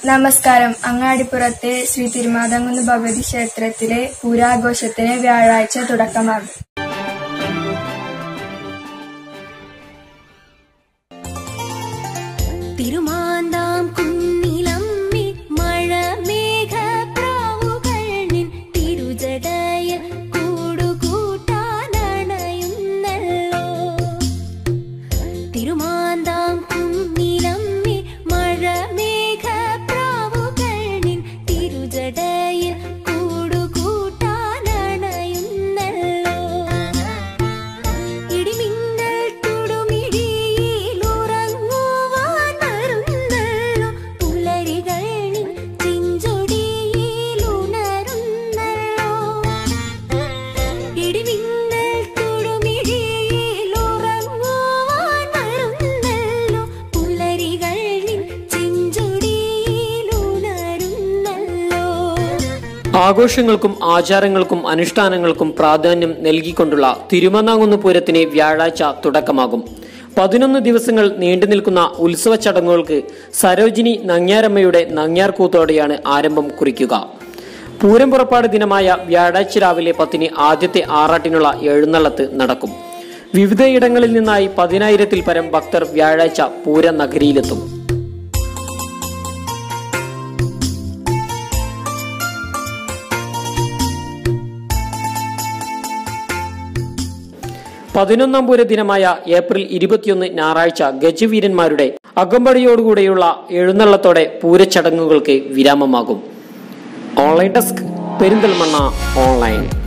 നമസ്കാരം അങ്ങാടിപ്പുറത്തെ ശ്രീ തിരുമാതംകുന്ന് ഭഗവതി ക്ഷേത്രത്തിലെ പൂരാഘോഷത്തിന് വ്യാഴാഴ്ച തുടക്കമാകും തിരുമാന്താം കുന്നിലമ്മി മഴമേഘ പ്രാവുകൾ നിൻ തിരുജടയ കൂടുകൂട്ടാനണയുന്നല്ലോ തിരുമാന്താം കുന്നിലമ്മി മഴമേഘ പ്രാവുകൾ നിൻ തിരുജടയ കൂടുകൂട്ടാനണയുന്നല്ലോ ഇടിമിന്നൽ തുടുമിടിയിലുറങ്ങുവാൻ വരുന്നല്ലോ പുലരികൾ നിൻ ചെഞ്ചൊടിയിലുണരുന്നല്ലോ ഇടിമിന്നൽ തുടുമിടിയിലുറങ്ങുവാൻ വരുന്നല്ലോ പുലരികൾ നിൻ ചെഞ്ചൊടിയിലുണരുന്നല്ലോ ആഘോഷങ്ങൾക്കും ആചാരങ്ങൾക്കും അനുഷ്ഠാനങ്ങൾക്കും പ്രാധാന്യം നൽകിക്കൊണ്ടുള്ള തിരുമന്നാങ്കുന്ന് പൂരത്തിന് വ്യാഴാഴ്ച തുടക്കമാകും പതിനൊന്ന് ദിവസങ്ങൾ നീണ്ടു നിൽക്കുന്ന ഉത്സവ ചടങ്ങുകൾക്ക് സരോജിനി നങ്ങ്യാരമ്മയുടെ നങ്ങ്യാർ കൂത്തോടെയാണ് ആരംഭം കുറിക്കുക പൂരം പുറപ്പാട് ദിനമായ വ്യാഴാഴ്ച രാവിലെ പത്തിന് ആദ്യത്തെ ആറാട്ടിനുള്ള എഴുന്നള്ളത്ത് നടക്കും വിവിധയിടങ്ങളിൽ നിന്നായി പതിനായിരത്തിൽ പരം ഭക്തർ വ്യാഴാഴ്ച പൂര നഗരിയിലെത്തും പതിനൊന്നാം പൂര ദിനമായ ഏപ്രിൽ ഇരുപത്തിയൊന്ന് ഞായറാഴ്ച ഗജവീരന്മാരുടെ അകമ്പടിയോടുകൂടെയുള്ള എഴുന്നള്ളത്തോടെ പൂരച്ചടങ്ങുകൾക്ക് വിരാമമാകും ഓൺലൈൻ ഡെസ്ക് പെരിന്തൽമണ്ണ ഓൺലൈൻ